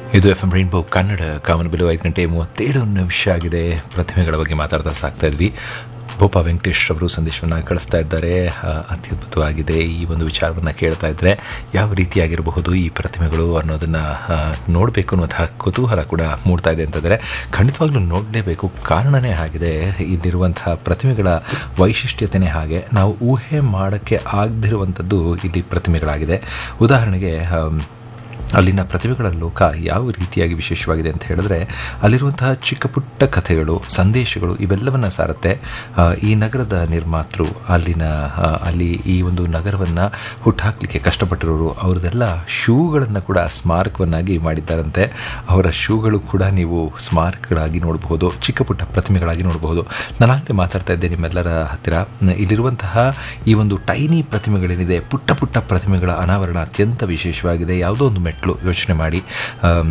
ಇದು F M rainbow Kannada ಕಾಮನಬಿಲು ಐದು ಗಂಟೆ ಮೂವತ್ತೇಳು ನಿಮಿಷ ಆಗಿದೆ ಪ್ರತಿಮೆಗಳ ಬಗ್ಗೆ ಮಾತಾಡ್ತಾ ಸಾಕ್ತಾ ಇದ್ವಿ ಬೋಪ ವೆಂಕಟೇಶ್ ಅವರು ಸಂದೇಶವನ್ನು ಕಳಿಸ್ತಾ ಇದ್ದಾರೆ ಆ, ಅತ್ಯದ್ಭುತವಾಗಿದೆ ಈ ಒಂದು ವಿಚಾರವನ್ನು ಕೇಳ್ತಾ ಇದ್ದರೆ ಯಾವ ರೀತಿಯಾಗಿರಬಹುದು ಈ ಪ್ರತಿಮೆಗಳು ಅನ್ನೋದನ್ನು ನೋಡಬೇಕು ಅನ್ನುವಂತಹ ಕುತೂಹಲ ಕೂಡ ಮೂಡ್ತಾ ಇದೆ ಅಂತಂದರೆ ಖಂಡಿತವಾಗ್ಲೂ ನೋಡಲೇಬೇಕು ಕಾರಣನೇ ಆಗಿದೆ ಇಲ್ಲಿರುವಂತಹ ಪ್ರತಿಮೆಗಳ ವೈಶಿಷ್ಟ್ಯತೆಯೇ ಹಾಗೆ ನಾವು ಊಹೆ ಮಾಡೋಕ್ಕೆ ಆಗದಿರುವಂಥದ್ದು ಇಲ್ಲಿ ಪ್ರತಿಮೆಗಳಾಗಿದೆ ಉದಾಹರಣೆಗೆ ಆಮ್, ಅಲ್ಲಿನ ಪ್ರತಿಭೆಗಳ ಲೋಕ ಯಾವ ರೀತಿಯಾಗಿ ವಿಶೇಷವಾಗಿದೆ ಅಂತ ಹೇಳಿದ್ರೆ ಅಲ್ಲಿರುವಂತಹ ಚಿಕ್ಕ ಪುಟ್ಟ ಕಥೆಗಳು ಸಂದೇಶಗಳು ಇವೆಲ್ಲವನ್ನ ಸಾರುತ್ತೆ ಆ, ಈ ನಗರದ ನಿರ್ಮಾತೃ ಅಲ್ಲಿನ ಆ, ಅಲ್ಲಿ ಈ ಒಂದು ನಗರವನ್ನು ಹುಟ್ಟಾಕಲಿಕ್ಕೆ ಕಷ್ಟಪಟ್ಟಿರೋರು ಅವ್ರದ್ದೆಲ್ಲ ಶೂಗಳನ್ನು ಕೂಡ ಸ್ಮಾರಕವನ್ನಾಗಿ ಮಾಡಿದ್ದಾರಂತೆ ಅವರ ಶೂಗಳು ಕೂಡ ನೀವು ಸ್ಮಾರಕಗಳಾಗಿ ನೋಡಬಹುದು ಚಿಕ್ಕ ಪುಟ್ಟ ಪ್ರತಿಮೆಗಳಾಗಿ ನೋಡಬಹುದು ನಾನಾಗಲೇ ಮಾತಾಡ್ತಾ ಇದ್ದೆ ನಿಮ್ಮೆಲ್ಲರ ಹತ್ತಿರ ನ- ಇಲ್ಲಿರುವಂತಹ ಈ ಒಂದು ಟೈನಿ ಪ್ರತಿಮೆಗಳೇನಿದೆ ಪುಟ್ಟ ಪುಟ್ಟ ಪ್ರತಿಮೆಗಳ ಅನಾವರಣ ಅತ್ಯಂತ ವಿಶೇಷವಾಗಿದೆ ಯಾವುದೋ ಒಂದು ಮೆಟ್ಲು ಯೋಚನೆ ಮಾಡಿ ಆಮ್,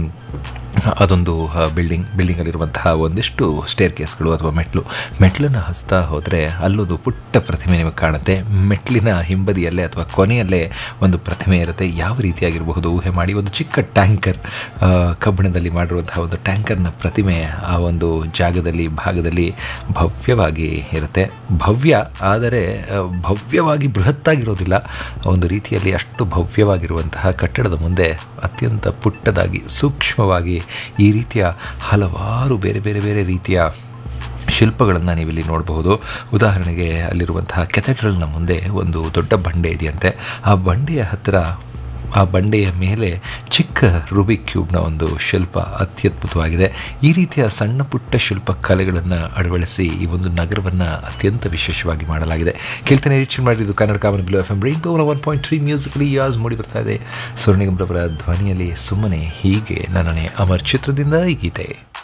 ಅದೊಂದು ಬಿಲ್ಡಿಂಗ್ ಬಿಲ್ಡಿಂಗಲ್ಲಿರುವಂತಹ ಒಂದಿಷ್ಟು ಸ್ಟೇರ್ ಕೇಸ್ಗಳು ಅಥವಾ ಮೆಟ್ಲು ಮೆಟ್ಲನ್ನು ಹಸ್ತಾ ಹೋದರೆ ಅಲ್ಲೊಂದು ಪುಟ್ಟ ಪ್ರತಿಮೆ ನಿಮಗೆ ಕಾಣುತ್ತೆ ಮೆಟ್ಲಿನ ಹಿಂಬದಿಯಲ್ಲೇ ಅಥವಾ ಕೊನೆಯಲ್ಲೇ ಒಂದು ಪ್ರತಿಮೆ ಇರುತ್ತೆ ಯಾವ ರೀತಿಯಾಗಿರಬಹುದು ಊಹೆ ಮಾಡಿ ಒಂದು ಚಿಕ್ಕ ಟ್ಯಾಂಕರ್ ಆ, ಕಬ್ಬಿಣದಲ್ಲಿ ಮಾಡಿರುವಂತಹ ಒಂದು ಟ್ಯಾಂಕರ್ನ ಪ್ರತಿಮೆ ಆ ಒಂದು ಜಾಗದಲ್ಲಿ ಭಾಗದಲ್ಲಿ ಭವ್ಯವಾಗಿ ಇರುತ್ತೆ ಭವ್ಯ ಆದರೆ ಆ, ಭವ್ಯವಾಗಿ ಬೃಹತ್ತಾಗಿರೋದಿಲ್ಲ ಒಂದು ರೀತಿಯಲ್ಲಿ ಅಷ್ಟು ಭವ್ಯವಾಗಿರುವಂತಹ ಕಟ್ಟಡದ ಮುಂದೆ ಅತ್ಯಂತ ಪುಟ್ಟದಾಗಿ ಸೂಕ್ಷ್ಮವಾಗಿ ಈ ರೀತಿಯ ಹಲವಾರು ಬೇರೆ ಬೇರೆ ಬೇರೆ ರೀತಿಯ ಶಿಲ್ಪಗಳನ್ನು ನೀವಿಲ್ಲಿ ನೋಡಬಹುದು ಉದಾಹರಣೆಗೆ ಅಲ್ಲಿರುವಂತಹ ಕೆಥೆಡ್ರಲ್ನ ಮುಂದೆ ಒಂದು ದೊಡ್ಡ ಬಂಡೆ ಇದೆಯಂತೆ ಆ ಬಂಡೆಯ ಹತ್ತಿರ ಆ ಬಂಡೆಯ ಮೇಲೆ ಚಿಕ್ಕ ರೂಬಿಕ್ ಕ್ಯೂಬ್ನ ಒಂದು ಶಿಲ್ಪ ಅತ್ಯದ್ಭುತವಾಗಿದೆ ಈ ರೀತಿಯ ಸಣ್ಣ ಪುಟ್ಟ ಶಿಲ್ಪ ಕಲೆಗಳನ್ನು ಅಳವಡಿಸಿ ಈ ಒಂದು ನಗರವನ್ನು ಅತ್ಯಂತ ವಿಶೇಷವಾಗಿ ಮಾಡಲಾಗಿದೆ ಕೇಳ್ತೇನೆ ರೀಚ್ ಮಾಡಿದ್ದು ಕನ್ನಡ ಕಾಮನ್ ಬ್ಲೂ F M rainbow one point three musically ಯಾಸ್ ಮೂಡಿ ಬರ್ತಾ ಇದೆ ಸ್ವರ್ಣಿಗಂಬ್ರವರ ಧ್ವನಿಯಲ್ಲಿ ಸುಮ್ಮನೆ ಹೀಗೆ ನನ್ನನೆ ಅಮರ್ ಚಿತ್ರದಿಂದ ಈ ಗೀತೆ